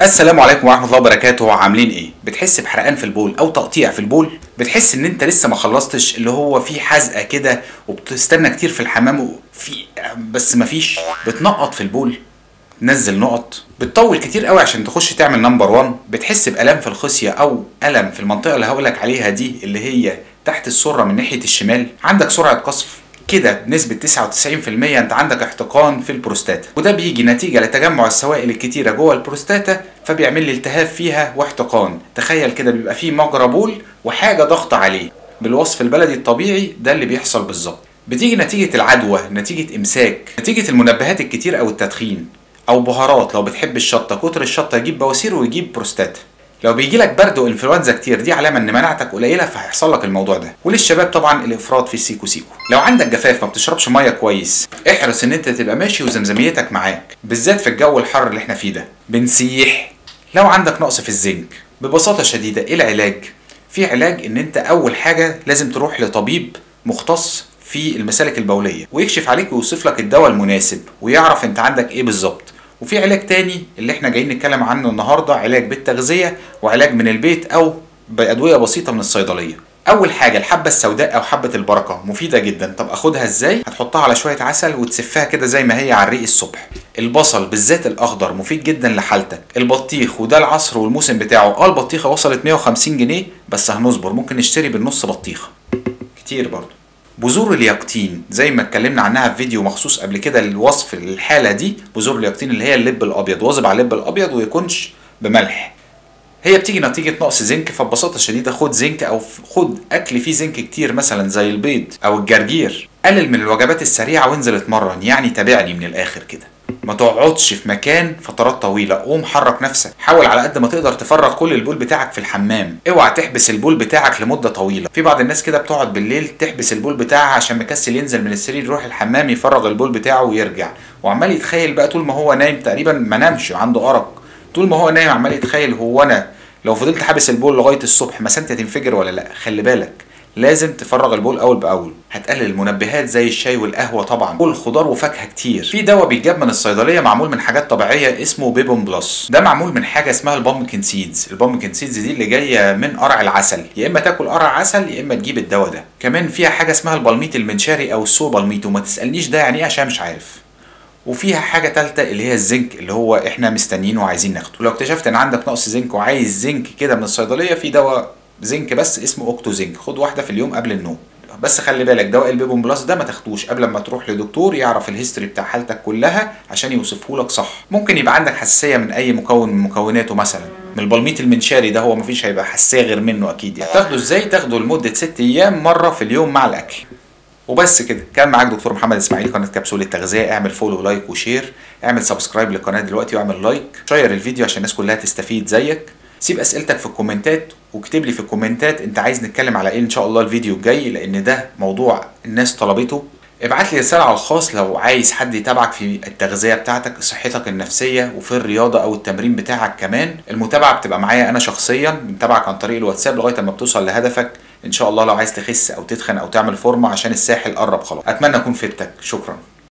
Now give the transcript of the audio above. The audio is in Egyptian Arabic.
السلام عليكم ورحمة الله وبركاته عاملين ايه؟ بتحس بحرقان في البول او تقطيع في البول؟ بتحس ان انت لسه ما خلصتش اللي هو في حزقة كده وبتستنى كتير في الحمام وفي بس مفيش بتنقط في البول تنزل نقط بتطول كتير قوي عشان تخش تعمل نمبر 1 بتحس بالام في الخصيه او الم في المنطقه اللي هقولك عليها دي اللي هي تحت السره من ناحيه الشمال عندك سرعه قصف كده بنسبة 99% انت عندك احتقان في البروستاتا وده بيجي نتيجة لتجمع السوائل الكتيرة جوه البروستاتا فبيعمل لي التهاب فيها واحتقان تخيل كده بيبقى فيه مجرى بول وحاجة ضغط عليه بالوصف البلدي الطبيعي ده اللي بيحصل بالظبط بتيجي نتيجة العدوى نتيجة امساك نتيجة المنبهات الكتير او التدخين او بهارات لو بتحب الشطة كتر الشطة يجيب بواسير ويجيب بروستاتا لو بيجي لك برد وانفلونزا كتير دي علامه ان مناعتك قليله فهيحصل لك الموضوع ده وللشباب طبعا الافراط في السيكو سيكو لو عندك جفاف ما بتشربش ميه كويس احرص ان انت تبقى ماشي وزمزميتك معاك بالذات في الجو الحر اللي احنا فيه ده بنسيح لو عندك نقص في الزنك ببساطه شديده ايه العلاج في علاج ان انت اول حاجه لازم تروح لطبيب مختص في المسالك البوليه ويكشف عليك ويوصف لك الدواء المناسب ويعرف انت عندك ايه بالظبط وفي علاج تاني اللي احنا جايين نتكلم عنه النهارده علاج بالتغذيه وعلاج من البيت او بادويه بسيطه من الصيدليه اول حاجه الحبه السوداء او حبه البركه مفيده جدا طب اخدها ازاي هتحطها على شويه عسل وتسفها كده زي ما هي على الريق الصبح البصل بالذات الاخضر مفيد جدا لحالتك البطيخ وده العصر والموسم بتاعه اه البطيخه وصلت 150 جنيه بس هنصبر ممكن نشتري بالنص بطيخه كتير برضه بذور اليقطين زي ما اتكلمنا عنها في فيديو مخصوص قبل كده للوصف الحاله دي بذور اليقطين اللي هي اللب الابيض واظب على اللب الابيض ويكونش بملح هي بتيجي نتيجة نقص زنك فببساطة شديدة خد زنك أو خد أكل فيه زنك كتير مثلا زي البيض أو الجرجير قلل من الوجبات السريعة وانزل اتمرن يعني تابعني من الآخر كده ما تقعدش في مكان فترات طويله قوم حرك نفسك حاول على قد ما تقدر تفرغ كل البول بتاعك في الحمام اوعى تحبس البول بتاعك لمده طويله في بعض الناس كده بتقعد بالليل تحبس البول بتاعها عشان مكسل ينزل من السرير يروح الحمام يفرغ البول بتاعه ويرجع وعمال يتخيل بقى طول ما هو نايم تقريبا ما نامش عنده ارق طول ما هو نايم عمال يتخيل هو انا لو فضلت حابس البول لغايه الصبح مسنتي هتنفجر ولا لا خلي بالك لازم تفرغ البول اول باول هتقلل المنبهات زي الشاي والقهوه طبعا كل خضار وفاكهه كتير في دواء بيتجاب من الصيدليه معمول من حاجات طبيعيه اسمه بيبون بلس ده معمول من حاجه اسمها البامكن سيدز البامكن سيدز دي اللي جايه من قرع العسل يا اما تاكل قرع عسل يا اما تجيب الدواء ده كمان فيها حاجه اسمها البلميت المنشاري او السو بلميت وما تسالنيش ده يعني ايه عشان مش عارف وفيها حاجه ثالثه اللي هي الزنك اللي هو احنا مستنيينه وعايزين ناخده ولو اكتشفت ان عندك نقص زنك وعايز زنك كده من الصيدليه في دواء زنك بس اسمه اوكتو زنك خد واحده في اليوم قبل النوم بس خلي بالك دواء البيبون بلس ده ما تاخدوش قبل ما تروح لدكتور يعرف الهيستوري بتاع حالتك كلها عشان يوصفه لك صح ممكن يبقى عندك حساسيه من اي مكون من مكوناته مثلا من البلميت المنشاري ده هو مفيش هيبقى حساسيه غير منه اكيد يعني تاخده ازاي تاخده لمده ست ايام مره في اليوم مع الاكل وبس كده كان معاك دكتور محمد اسماعيل قناه كبسوله التغذيه اعمل فولو ولايك وشير اعمل سبسكرايب للقناه دلوقتي واعمل لايك شير الفيديو عشان الناس كلها تستفيد زيك سيب اسئلتك في الكومنتات واكتب لي في الكومنتات انت عايز نتكلم على ايه ان شاء الله الفيديو الجاي لان ده موضوع الناس طلبته ابعت لي رساله على الخاص لو عايز حد يتابعك في التغذيه بتاعتك صحتك النفسيه وفي الرياضه او التمرين بتاعك كمان المتابعه بتبقى معايا انا شخصيا بنتابعك عن طريق الواتساب لغايه ما بتوصل لهدفك ان شاء الله لو عايز تخس او تتخن او تعمل فورمه عشان الساحل قرب خلاص اتمنى اكون فدتك شكرا